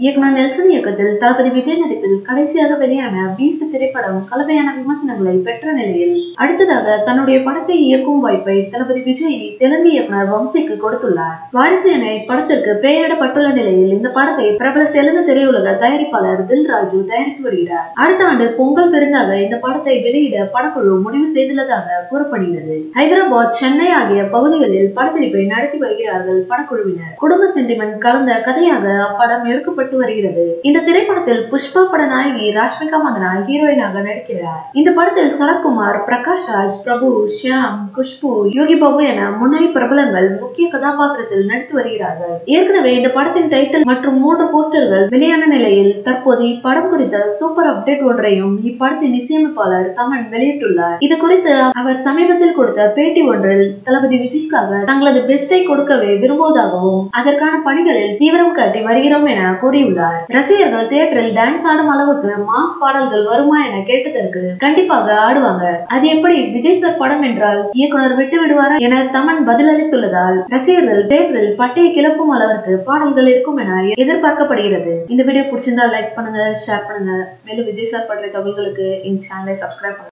இயக்குனர் நெல்சன் இயக்கத்தில் தளபதி விஜய் நடிப்பில் கடைசியாக வெளியான பீஸ்ட் திரைப்படம் கலவையான விமர்சனங்களை பெற்ற நிலையில் அடுத்ததாக தன்னுடைய படத்தை இயக்கும் வாய்ப்பை தளபதி விஜய் தெலுங்கு இயக்குனர் வம்சிக்கு கொடுத்துள்ளார் வாரிசு என இப்படத்திற்கு பெயரிடப்பட்டுள்ள நிலையில் இந்த படத்தை பிரபல தெலுங்கு திரையுலக தயாரிப்பாளர் தில் ராஜு தயாரித்து வருகிறார் அடுத்த ஆண்டு பொங்கல் பெருந்தாக இந்த படத்தை வெளியிட படக்குழு முடிவு செய்துள்ளதாக கூறப்படுகிறது ஹைதராபாத் சென்னை ஆகிய பகுதிகளில் படப்பிடிப்பை நடத்தி வருகிறார்கள் படக்குழுவினர் குடும்ப சென்டிமெண்ட் கலந்த கதையாக அப்படம் எடுக்கப்பட்டு வருகிறது இந்த திரைப்படத்தில் புஷ்பா பட நாயகி ராஷ்மிகா மந்தனா ஹீரோயினாக நடிக்கிறார் இந்த படத்தில் சரத்குமார் பிரகாஷ் ராஜ் பிரபு ஷியாம் குஷ்பு யோகி பாபு என முன்னணி பிரபலங்கள் முக்கிய கதாபாத்திரத்தில் நடித்து வருகிறார்கள் ஏற்கனவே இந்த படத்தின் டைட்டில் மற்றும் மூன்று போஸ்டர்கள் வெளியான நிலையில் தற்போது இப்படம் குறித்த சூப்பர் அப்டேட் ஒன்றையும் இப்படத்தின் இசையமைப்பாளர் தமன் வெளியிட்டுள்ளார் இது குறித்து அவர் சமீபத்தில் கொடுத்த பேட்டி ஒன்றில் தளபதி விஜய்க்காக தங்களது பெஸ்டை கொடுக்கவே விரும்புவதாகவும் அதற்கான பணிகளில் தீவிரம் காட்டி வருகிறோம் என கூறியுள்ளார் ரசிகர்கள் தியேட்டரில் டான்ஸ் ஆடும் அளவுக்கு மாஸ் பாடல்கள் வருமா என கேட்டதற்கு கண்டிப்பாக ஆடுவாங்க அது எப்படி விஜய் சார் படம் என்றால் இயக்குனர் விட்டு விடுவாரா என தமன் பதிலளித்துள்ளதால் ரசிகர்கள் தியேட்டரில் பட்டையை கிளப்பும் அளவிற்கு பாடல்கள் இருக்கும் என எதிர்பார்க்கப்படுகிறது இந்த வீடியோ பிடிச்சிருந்தா லைக் பண்ணுங்க ஷேர் பண்ணுங்க மேலும் விஜய் சார் பற்றிய தகவல்களுக்கு இந்த சேனலை சப்ஸ்கிரைப் பண்ணுங்க